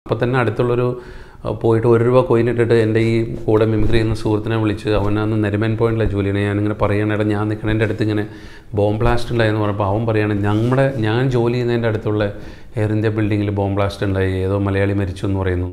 അപ്പോൾ തന്നെ അടുത്തുള്ളൊരു അഹ് പോയിട്ട് ഒരു രൂപ കോയിൻ ഇട്ടിട്ട് എൻ്റെ ഈ കൂടെ മിമിക്രി ചെയ്യുന്ന സുഹൃത്തിനെ വിളിച്ച് അവനന്ന് നെരുമൻ പോയിന്റിലെ ജോലി ചെയ്യണേ ഞാനിങ്ങനെ പറയണേടാ ഞാൻ നിൽക്കണേൻ്റെ അടുത്ത് ഇങ്ങനെ ബോംബ് ബ്ലാസ്റ്റ് ഉണ്ടായെന്ന് പറഞ്ഞപ്പോൾ അവൻ പറയാണ് നമ്മുടെ ഞാൻ ജോലി ചെയ്യുന്നതിൻ്റെ അടുത്തുള്ള എയർ ഇന്ത്യ ബിൽഡിങ്ങിൽ ബോംബ് ബ്ലാസ്റ്റ് ഉണ്ടായി ഏതോ മലയാളി മരിച്ചു എന്ന് പറയുന്നു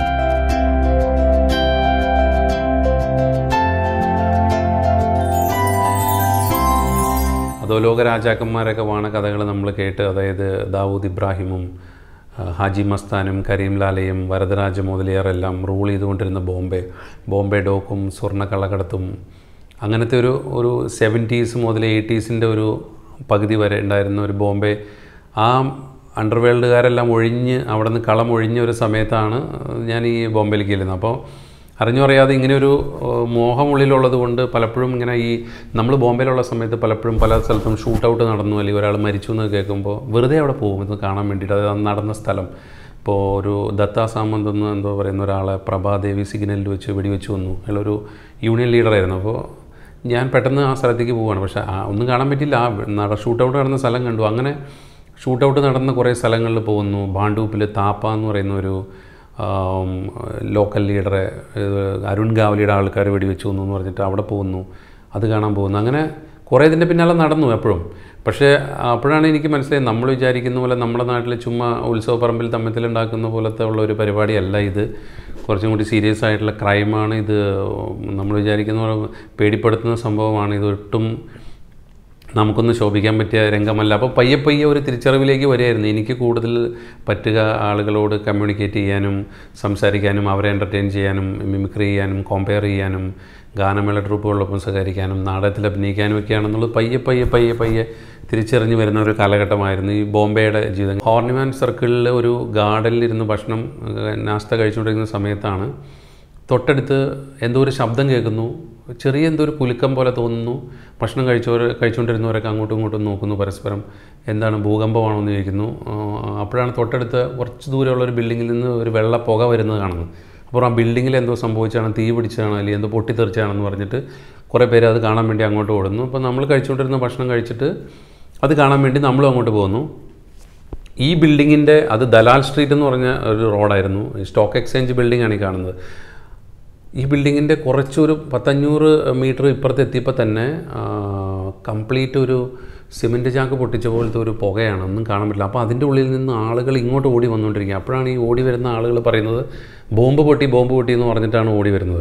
അധോലോക രാജാക്കന്മാരൊക്കെ വാണ കഥകൾ നമ്മൾ കേട്ട് അതായത് ദാവൂദ് ഇബ്രാഹിമും ആ, ഹാജി മസ്താനും കരീം ലാലയും വരദരാജ മുതലിയാറെല്ലാം റൂൾ ചെയ്തുകൊണ്ടിരുന്ന ബോംബെ ബോംബെ ഡോക്കും സ്വർണ്ണ കള്ളക്കടത്തും അങ്ങനത്തെ ഒരു ഒരു സെവൻറ്റീസ് മുതൽ എയ്റ്റീസിൻ്റെ ഒരു പകുതി വരെ ഉണ്ടായിരുന്ന ഒരു ബോംബെ ആ അണ്ടർവേൾഡുകാരെല്ലാം ഒഴിഞ്ഞ് അവിടെ നിന്ന് കളം ഒഴിഞ്ഞ ഒരു സമയത്താണ് ഞാൻ ഈ ബോംബെയിലേക്ക് ചെല്ലുന്നത് അപ്പോൾ അറിഞ്ഞു അറിയാതെ ഇങ്ങനെ ഒരു ഏഹ്, മോഹം ഉള്ളിലുള്ളത് കൊണ്ട് പലപ്പോഴും ഇങ്ങനെ ഈ നമ്മൾ ബോംബെയിലുള്ള സമയത്ത് പലപ്പോഴും പല സ്ഥലത്തും ഷൂട്ട് ഔട്ട് നടന്നു അല്ലെങ്കിൽ ഒരാൾ മരിച്ചു എന്ന് കേൾക്കുമ്പോൾ വെറുതെ അവിടെ പോകും ഇത് കാണാൻ വേണ്ടിയിട്ട് അത് അന്ന് നടന്ന സ്ഥലം ഇപ്പോൾ ഒരു ദത്താ സാമന്ത് എന്ന് എന്തോ പറയുന്ന ഒരാളെ പ്രഭാദേവി സിഗ്നലിൽ വെച്ച് വെടിവെച്ച് വന്നു അയാളൊരു യൂണിയൻ ലീഡറായിരുന്നു അപ്പോൾ ഞാൻ പെട്ടെന്ന് ആ സ്ഥലത്തേക്ക് പോവുകയാണ് പക്ഷേ ആ ഒന്നും കാണാൻ പറ്റില്ല ആ നട ഷൂട്ട് ഔട്ട് നടന്ന സ്ഥലം കണ്ടു അങ്ങനെ ഷൂട്ട് ഔട്ട് നടന്ന കുറേ സ്ഥലങ്ങളിൽ പോകുന്നു ഭാണ്ടൂപ്പിൽ താപ്പ എന്ന് പറയുന്ന ഒരു ആം, ലോക്കൽ ലീഡറെ ഏത് അരുൺ ഗാവലിയുടെ ആൾക്കാർ വെടിവെച്ചു വന്നു എന്ന് പറഞ്ഞിട്ട് അവിടെ പോകുന്നു അത് കാണാൻ പോകുന്നു അങ്ങനെ കുറേ ഇതിൻ്റെ പിന്നാലെ നടന്നു എപ്പോഴും പക്ഷേ അപ്പോഴാണ് എനിക്ക് മനസ്സിലായത് നമ്മൾ വിചാരിക്കുന്ന പോലെ നമ്മുടെ നാട്ടിൽ ചുമ്മാ ഉത്സവപ്പറമ്പിൽ തമ്മിലുണ്ടാക്കുന്ന പോലത്തെ ഉള്ള ഒരു പരിപാടിയല്ല ഇത് കുറച്ചും കൂടി സീരിയസ് ആയിട്ടുള്ള ക്രൈമാണ് ഇത് നമ്മൾ വിചാരിക്കുന്ന പോലെ പേടിപ്പെടുത്തുന്ന സംഭവമാണ് ഇത് ഒട്ടും നമുക്കൊന്ന് ശോഭിക്കാൻ പറ്റിയ രംഗമല്ല അപ്പോൾ പയ്യെ പയ്യെ ഒരു തിരിച്ചറിവിലേക്ക് വരികയായിരുന്നു എനിക്ക് കൂടുതൽ പറ്റുക ആളുകളോട് കമ്മ്യൂണിക്കേറ്റ് ചെയ്യാനും സംസാരിക്കാനും അവരെ എൻ്റർടൈൻ ചെയ്യാനും മിമിക്രി ചെയ്യാനും കോമ്പയർ ചെയ്യാനും ഗാനമേള ട്രൂപ്പുകളോടൊപ്പം സഹകരിക്കാനും നാടകത്തിൽ അഭിനയിക്കാനും ഒക്കെയാണെന്നുള്ളത് പയ്യെ പയ്യെ പയ്യെ പയ്യെ തിരിച്ചറിഞ്ഞ് വരുന്ന ഒരു കാലഘട്ടമായിരുന്നു ഈ ബോംബെയുടെ ജീവിതം ഹോർണിമാൻ സർക്കിളിൽ ഒരു ഗാർഡനിൽ ഇരുന്ന് ഭക്ഷണം ഏഹ്, നാസ്ത കഴിച്ചുകൊണ്ടിരിക്കുന്ന സമയത്താണ് തൊട്ടടുത്ത് എന്തോ ഒരു ശബ്ദം കേൾക്കുന്നു ചെറിയ എന്തോ ഒരു കുലുക്കം പോലെ തോന്നുന്നു ഭക്ഷണം കഴിച്ചവർ കഴിച്ചുകൊണ്ടിരുന്നവരൊക്കെ അങ്ങോട്ടും ഇങ്ങോട്ടും നോക്കുന്നു പരസ്പരം എന്താണ് ഭൂകമ്പമാണോ എന്ന് ചോദിക്കുന്നു ആ, അപ്പോഴാണ് തൊട്ടടുത്ത് കുറച്ച് ദൂരെയുള്ള ഒരു ബിൽഡിങ്ങിൽ നിന്ന് ഒരു വെള്ള പുക വരുന്നത് കാണുന്നത് അപ്പോൾ ആ ബിൽഡിങ്ങിൽ എന്തോ സംഭവിച്ചാണ് തീ പിടിച്ചതാണ് അല്ലെങ്കിൽ എന്തോ പൊട്ടിത്തെറിച്ചാണെന്ന് പറഞ്ഞിട്ട് കുറേ പേര് അത് കാണാൻ വേണ്ടി അങ്ങോട്ട് ഓടുന്നു അപ്പോൾ നമ്മൾ കഴിച്ചുകൊണ്ടിരുന്ന ഭക്ഷണം കഴിച്ചിട്ട് അത് കാണാൻ വേണ്ടി നമ്മളും അങ്ങോട്ട് പോകുന്നു ഈ ബിൽഡിങ്ങിൻ്റെ അത് ദലാൽ സ്ട്രീറ്റ് എന്ന് പറഞ്ഞ ഒരു റോഡായിരുന്നു ഈ സ്റ്റോക്ക് എക്സ്ചേഞ്ച് ബിൽഡിംഗ് ആണ് ഈ കാണുന്നത് ഈ ബിൽഡിങ്ങിൻ്റെ കുറച്ചൊരു പത്തഞ്ഞൂറ് മീറ്റർ ഇപ്പുറത്ത് എത്തിയപ്പോൾ തന്നെ കംപ്ലീറ്റ് ഒരു സിമൻറ്റ് ചാക്ക് പൊട്ടിച്ച പോലത്തെ ഒരു പുകയാണ് ഒന്നും കാണാൻ പറ്റില്ല അപ്പോൾ അതിൻ്റെ ഉള്ളിൽ നിന്ന് ആളുകൾ ഇങ്ങോട്ട് ഓടി വന്നുകൊണ്ടിരിക്കുക അപ്പോഴാണ് ഈ ഓടി വരുന്ന ആളുകൾ പറയുന്നത് ബോംബ് പൊട്ടി ബോംബ് പൊട്ടി എന്ന് പറഞ്ഞിട്ടാണ് ഓടി വരുന്നത്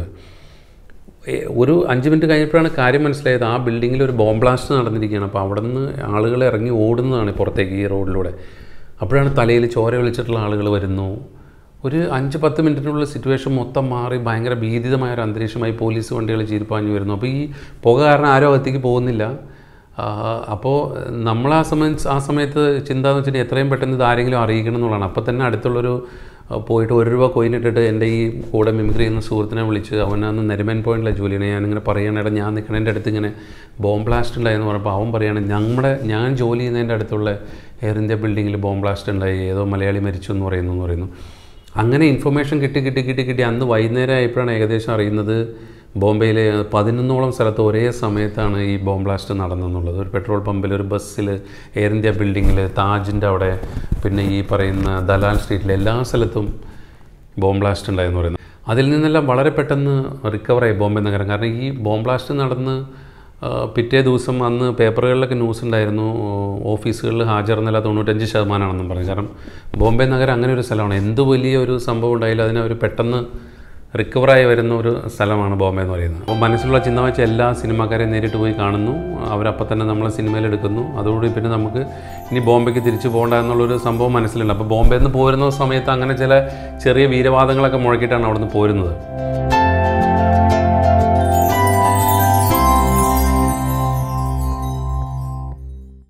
ഏ- ഒരു അഞ്ച് മിനിറ്റ് കഴിഞ്ഞപ്പോഴാണ് കാര്യം മനസ്സിലായത് ആ ബിൽഡിങ്ങിൽ ഒരു ബോംബ് ബ്ലാസ്റ്റ് നടന്നിരിക്കുകയാണ് അപ്പോൾ അവിടെ നിന്ന് ആളുകൾ ഇറങ്ങി ഓടുന്നതാണ് പുറത്തേക്ക് ഈ റോഡിലൂടെ അപ്പോഴാണ് തലയിൽ ചോര വിളിച്ചിട്ടുള്ള ആളുകൾ വരുന്നു ഒരു അഞ്ച് പത്ത് മിനിറ്റിനുള്ള സിറ്റുവേഷൻ മൊത്തം മാറി ഭയങ്കര ഭീതിതമായ ഒരു അന്തരീക്ഷമായി പോലീസ് വണ്ടികൾ ചീരിപ്പാഞ്ഞു വരുന്നു അപ്പോൾ ഈ പുക കാരണം ആരും അകത്തേക്ക് പോകുന്നില്ല ആ, അപ്പോൾ നമ്മൾ ആ സമയം ആ സമയത്ത് ചിന്ത എന്ന് വെച്ചിട്ടുണ്ടെങ്കിൽ എത്രയും പെട്ടെന്ന് ഇത് ആരെങ്കിലും അറിയിക്കണം എന്നുള്ളതാണ് അപ്പോൾ തന്നെ അടുത്തുള്ളൊരു ആ, പോയിട്ട് ഒരു രൂപ കോയിൻ ഇട്ടിട്ട് എൻ്റെ ഈ കൂടെ മിമിക്രി ചെയ്യുന്ന സുഹൃത്തിനെ വിളിച്ച് അവനന്ന് നെരുമൻ പോയിന്റിലെ ജോലി ചെയ്യണേ ഞാനിങ്ങനെ പറയണേടാ ഞാൻ നിൽക്കണേൻ്റെ അടുത്ത് ഇങ്ങനെ ബോംബ് ബ്ലാസ്റ്റ് ഉണ്ടായെന്ന് പറഞ്ഞപ്പോൾ അവൻ പറയാണ് നമ്മുടെ ഞാൻ ജോലി ചെയ്യുന്നതിൻ്റെ അടുത്തുള്ള എയർ ഇന്ത്യ ബിൽഡിങ്ങിൽ ബോംബ് ബ്ലാസ്റ്റ് ഉണ്ടായി ഏതോ മലയാളി മരിച്ചു എന്ന് പറയുന്നു എന്ന് പറയുന്നു അങ്ങനെ ഇൻഫർമേഷൻ കിട്ടി കിട്ടി കിട്ടി കിട്ടി അന്ന് വൈകുന്നേരം ആയപ്പോഴാണ് ഏകദേശം അറിയുന്നത് ബോംബെയിലെ പതിനൊന്നോളം സ്ഥലത്ത് ഒരേ സമയത്താണ് ഈ ബോംബ് ബ്ലാസ്റ്റ് നടന്നെന്നുള്ളത് ഒരു പെട്രോൾ പമ്പിൽ ഒരു ബസ്സിൽ എയർ ഇന്ത്യ ബിൽഡിങ്ങിൽ താജിൻ്റെ അവിടെ പിന്നെ ഈ പറയുന്ന ദലാൽ സ്ട്രീറ്റിലെ എല്ലാ സ്ഥലത്തും ബോംബ് ബ്ലാസ്റ്റ് ഉണ്ടായെന്ന് പറയുന്നത് അതിൽ നിന്നെല്ലാം വളരെ പെട്ടെന്ന് റിക്കവറായി ബോംബെ നഗരം കാരണം ഈ ബോംബ് ബ്ലാസ്റ്റ് നടന്ന് ആ, പിറ്റേ ദിവസം അന്ന് പേപ്പറുകളിലൊക്കെ ന്യൂസ് ഉണ്ടായിരുന്നു ഓഫീസുകളിൽ ഹാജർ നില തൊണ്ണൂറ്റഞ്ച് ശതമാനമാണെന്നും പറഞ്ഞു കാരണം ബോംബെ നഗരം അങ്ങനെ ഒരു സ്ഥലമാണ് എന്ത് വലിയ ഒരു സംഭവം ഉണ്ടായാലും അതിനെ ഒരു പെട്ടെന്ന് റിക്കവറായി വരുന്ന ഒരു സ്ഥലമാണ് ബോംബെ എന്ന് പറയുന്നത് അപ്പോൾ മനസ്സിലുള്ള ചിന്ത വെച്ച് എല്ലാ സിനിമാക്കാരെയും നേരിട്ട് പോയി കാണുന്നു അവരപ്പം തന്നെ നമ്മളെ സിനിമയിൽ എടുക്കുന്നു അതോടുകൂടി പിന്നെ നമുക്ക് ഇനി ബോംബെക്ക് തിരിച്ചു പോകണ്ട എന്നുള്ളൊരു സംഭവം മനസ്സിലുണ്ട് അപ്പോൾ ബോംബെയിൽ നിന്ന് പോരുന്ന സമയത്ത് അങ്ങനെ ചില ചെറിയ വീരവാദങ്ങളൊക്കെ മുഴക്കിയിട്ടാണ് അവിടെ നിന്ന് പോരുന്നത്